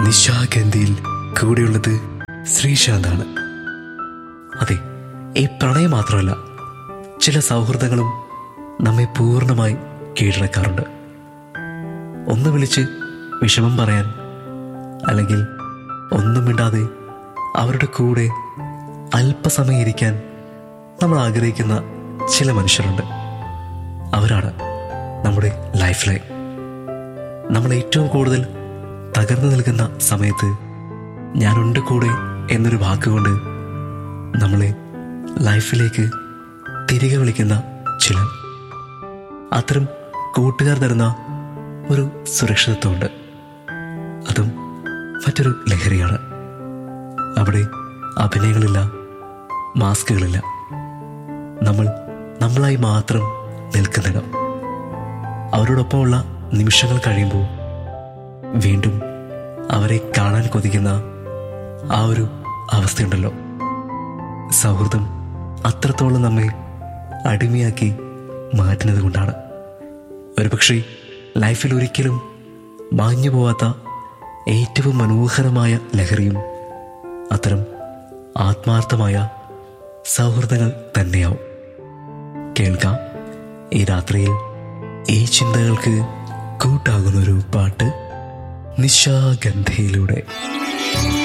നിശാഗന്ധിയിൽ കൂടെയുള്ളത് ശ്രീശാന്താണ് അതെ ഈ പ്രണയം മാത്രമല്ല ചില സൗഹൃദങ്ങളും നമ്മെ പൂർണ്ണമായി കീഴടക്കാറുണ്ട് ഒന്ന് വിളിച്ച് വിഷമം പറയാൻ അല്ലെങ്കിൽ ഒന്നും മിണ്ടാതെ അവരുടെ കൂടെ അല്പസമയം ഇരിക്കാൻ നമ്മൾ ആഗ്രഹിക്കുന്ന ചില മനുഷ്യരുണ്ട് അവരാണ് നമ്മുടെ ലൈഫ് ലൈൻ നമ്മൾ ഏറ്റവും കൂടുതൽ തകർന്നു നിൽക്കുന്ന സമയത്ത് ഞാനുണ്ട് കൂടെ എന്നൊരു വാക്കുകൊണ്ട് നമ്മളെ ലൈഫിലേക്ക് തിരികെ വിളിക്കുന്ന ചിലർ അത്തരം കൂട്ടുകാർ തരുന്ന ഒരു സുരക്ഷിതത്വമുണ്ട് അതും മറ്റൊരു ലഹരിയാണ് അവിടെ അഭിനയങ്ങളില്ല മാസ്കുകളില്ല നമ്മൾ നമ്മളായി മാത്രം നിൽക്കുന്നിടം അവരോടൊപ്പമുള്ള നിമിഷങ്ങൾ കഴിയുമ്പോൾ വീണ്ടും അവരെ കാണാൻ കൊതിക്കുന്ന ആ ഒരു അവസ്ഥയുണ്ടല്ലോ സൗഹൃദം അത്രത്തോളം നമ്മെ അടിമയാക്കി മാറ്റുന്നത് കൊണ്ടാണ് ഒരുപക്ഷെ ലൈഫിൽ ഒരിക്കലും മാഞ്ഞു പോവാത്ത ഏറ്റവും മനോഹരമായ ലഹരിയും അത്തരം ആത്മാർത്ഥമായ സൗഹൃദങ്ങൾ തന്നെയാവും കേൾക്കാം ഈ രാത്രിയിൽ ഈ ചിന്തകൾക്ക് കൂട്ടാകുന്നൊരു പാട്ട് നിശാഗന്ധയിലൂടെ